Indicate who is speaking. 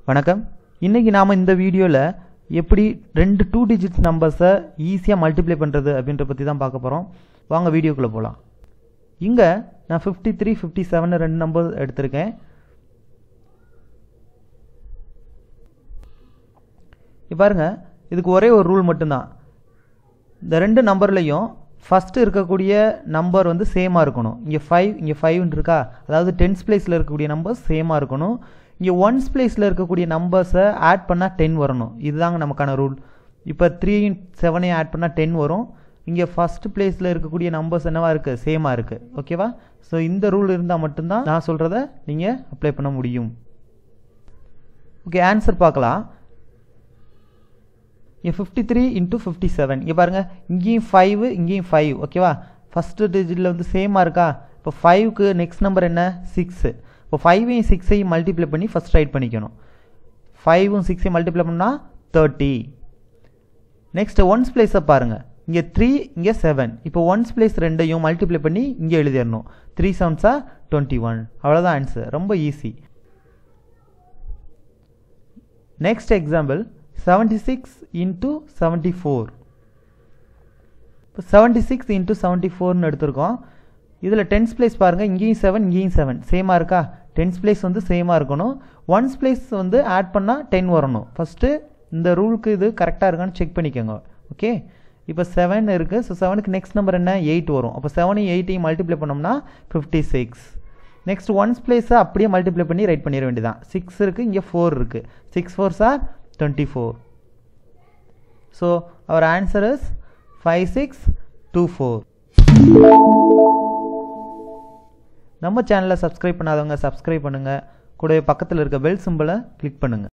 Speaker 1: வணக்கம் இன்றைக்கி நாம் இந்த வீடியோவில் எப்படி ரெண்டு டூ டிஜிட்ஸ் நம்பர்ஸை ஈஸியாக மல்டிப்ளை பண்ணுறது அப்படின்ற பற்றி தான் பார்க்க போகிறோம் வாங்க வீடியோக்குள்ளே போகலாம் இங்கே நான் ஃபிஃப்டி த்ரீ ஃபிஃப்டி செவன் ரெண்டு நம்பர் எடுத்திருக்கேன் இப்போ பாருங்க இதுக்கு ஒரே ஒரு ரூல் மட்டும்தான் இந்த ரெண்டு நம்பர்லையும் ஃபஸ்ட்டு இருக்கக்கூடிய நம்பர் வந்து சேமாக இருக்கணும் இங்கே ஃபைவ் இங்கே ஃபைவ்னு இருக்கா அதாவது டென்ஸ் பிளேஸில் இருக்கக்கூடிய நம்பர் சேமாக இருக்கணும் இங்கே ஒன்ஸ் பிளேஸில் இருக்கக்கூடிய நம்பர்ஸை ஆட் பண்ணால் டென் வரணும் இதுதாங்க நமக்கான ரூல் இப்போ த்ரீ செவனையும் ஆட் பண்ணால் டென் வரும் இங்கே ஃபஸ்ட் பிளேஸில் இருக்கக்கூடிய நம்பர்ஸ் என்னவா இருக்குது சேமாக இருக்குது ஓகேவா ஸோ இந்த ரூல் இருந்தால் மட்டும்தான் நான் சொல்கிறத நீங்கள் அப்ளை பண்ண முடியும் ஓகே ஆன்சர் பார்க்கலாம் இங்கே fifty three into fifty seven இங்கே பாருங்கள் இங்கேயும் ஃபைவ் இங்கேயும் ஃபைவ் ஓகேவா ஃபஸ்ட்டு டிஜிட்டில் வந்து சேமாக இருக்கா இப்போ ஃபைவ்க்கு நெக்ஸ்ட் நம்பர் என்ன சிக்ஸு இப்போ ஃபைவையும் சிக்ஸையும் மல்டிப்ளை பண்ணி ஃபஸ்ட் ரைட் பண்ணிக்கணும் ஃபைவும் சிக்ஸையும் மல்டிப்ளை பண்ணால் தேர்ட்டி நெக்ஸ்ட் ஒன்ஸ் பிளேஸை பாருங்கள் இங்கே த்ரீ இங்கே செவன் இப்போ ஒன்ஸ் பிளேஸ் ரெண்டையும் மல்டிப்ளை பண்ணி இங்கே எழுதிடணும் த்ரீ செவன்ஸா டுவெண்ட்டி ஒன் அவ்வளோதான் ஆன்சர் ரொம்ப easy next example seventy six into seventy four இப்போ செவன்ட்டி சிக்ஸ் இன்ட்டு செவன்ட்டி ஃபோர்னு எடுத்திருக்கோம் இதில் டென்ஸ் பிளேஸ் பாருங்கள் இங்கேயும் செவன் இங்கேயும் செவன் சேமாக இருக்கா டென்ஸ் பிளேஸ் வந்து சேமாக இருக்கணும் ஒன்ஸ் பிளேஸ் வந்து ஆட் பண்ணால் டென் வரணும் ஃபஸ்ட்டு இந்த ரூலுக்கு இது கரெக்டாக இருக்கான்னு செக் பண்ணிக்கோங்க ஓகே இப்போ செவன் இருக்குது ஸோ செவனுக்கு நெக்ஸ்ட் நம்பர் என்ன எயிட் வரும் அப்போ செவனையும் எயிட்டையும் மல்டிப்ளை பண்ணோம்னா ஃபிஃப்டி சிக்ஸ் நெக்ஸ்ட் ஒன்ஸ் பிளேஸை அப்படியே மல்டிப்ளை பண்ணி ரைட் பண்ணிட வேண்டியதான் சிக்ஸ் இருக்குது இங்கே ஃபோர் இருக்குது six four sir twenty four so our answer is five six two four நம்ம சேனலை சப்ஸ்கிரைப் பண்ணாதவங்க சப்ஸ்கிரைப் பண்ணுங்கள் கூடவே பக்கத்தில் இருக்க பெல் சிம்பிளை கிளிக் பண்ணுங்கள்